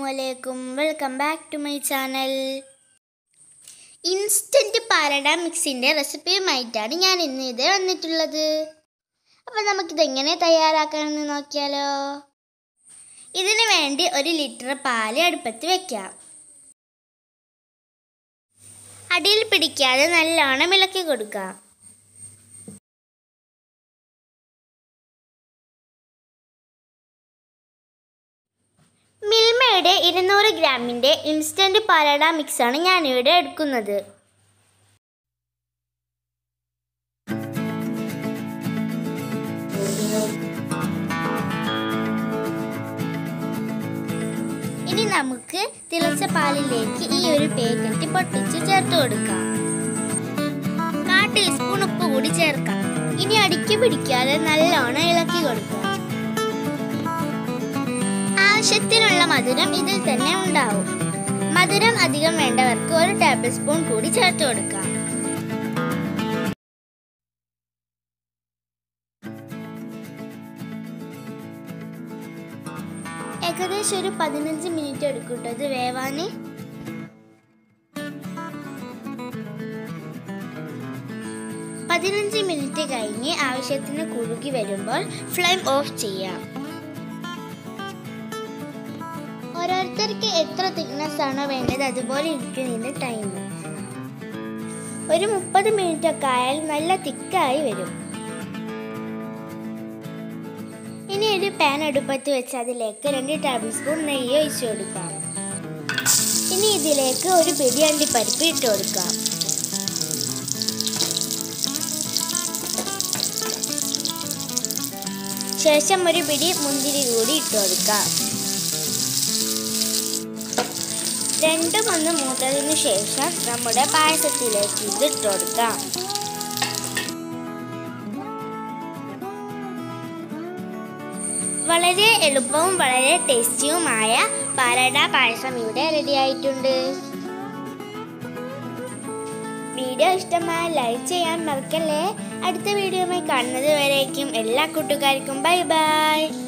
അലൈക്കും welcome back to my channel instant palada മിക്സിൻ്റെ റെസിപ്പിയുമായിട്ടാണ് ഞാൻ ഇന്ന് ഇത് വന്നിട്ടുള്ളത് അപ്പോൾ നമുക്കിതെങ്ങനെ തയ്യാറാക്കാമെന്ന് നോക്കിയാലോ ഇതിനു വേണ്ടി ഒരു ലിറ്റർ പാല് അടുപ്പത്ത് വെക്കാം അടിയിൽ പിടിക്കാതെ നല്ലോണം ഇളക്കി കൊടുക്കാം മിൽമയുടെ ഇരുന്നൂറ് ഗ്രാമിൻ്റെ ഇൻസ്റ്റൻറ്റ് പാലട മിക്സാണ് ഞാനിവിടെ എടുക്കുന്നത് ഇനി നമുക്ക് തിളച്ച പാലിലേക്ക് ഈ ഒരു പാക്കറ്റ് പൊട്ടിച്ച് ചേർത്ത് കൊടുക്കാം കാ ടീസ്പൂൺ ഉപ്പ് കൂടി ചേർക്കാം ഇനി അടുക്കി പിടിക്കാതെ നല്ലോണം ഇളക്കി കൊടുക്കാം ആവശ്യത്തിനുള്ള മധുരം ഇതിൽ തന്നെ ഉണ്ടാവും മധുരം അധികം വേണ്ടവർക്ക് ഒരു ടേബിൾ സ്പൂൺ കൂടി ചേർത്ത് കൊടുക്കാം ഏകദേശം ഒരു പതിനഞ്ച് മിനിറ്റ് എടുക്കും കേട്ടോ ഇത് വേവാന് പതിനഞ്ച് മിനിറ്റ് കഴിഞ്ഞ് ആവശ്യത്തിന് കുറുകി വരുമ്പോൾ ഫ്ലെയിം ഓഫ് ചെയ്യാം ഓരോരുത്തർക്ക് എത്ര തിക്നെസ് ആണോ വേണ്ടത് അതുപോലെ ഇരിക്കും ഇതിൻ്റെ ടൈം ഒരു മുപ്പത് മിനിറ്റ് ഒക്കെ ആയാൽ നല്ല തിക്കായി വരും ഇനി ഒരു പാൻ അടുപ്പത്ത് വെച്ച് അതിലേക്ക് രണ്ട് ടേബിൾ സ്പൂൺ നെയ്യ് ഒഴിച്ചു കൊടുക്കാം ഇനി ഇതിലേക്ക് ഒരു പിടി അണ്ടിപ്പരിപ്പ് ഇട്ട് കൊടുക്കാം ശേഷം ഒരു പിടി മുന്തിരി കൂടി ഇട്ട് കൊടുക്കാം രണ്ടും ഒന്ന് മൂത്തതിനു ശേഷം നമ്മുടെ പായസത്തിലേക്ക് ഇത് ഇട്ട് കൊടുക്കാം വളരെ എളുപ്പവും വളരെ ടേസ്റ്റിയുമായ പാലട പായസം ഇവിടെ റെഡി ആയിട്ടുണ്ട് വീഡിയോ ഇഷ്ടമായ ലൈക്ക് ചെയ്യാൻ മറക്കല്ലേ അടുത്ത വീഡിയോയുമായി കാണുന്നത് വരേക്കും എല്ലാ കൂട്ടുകാർക്കും ബൈ ബൈ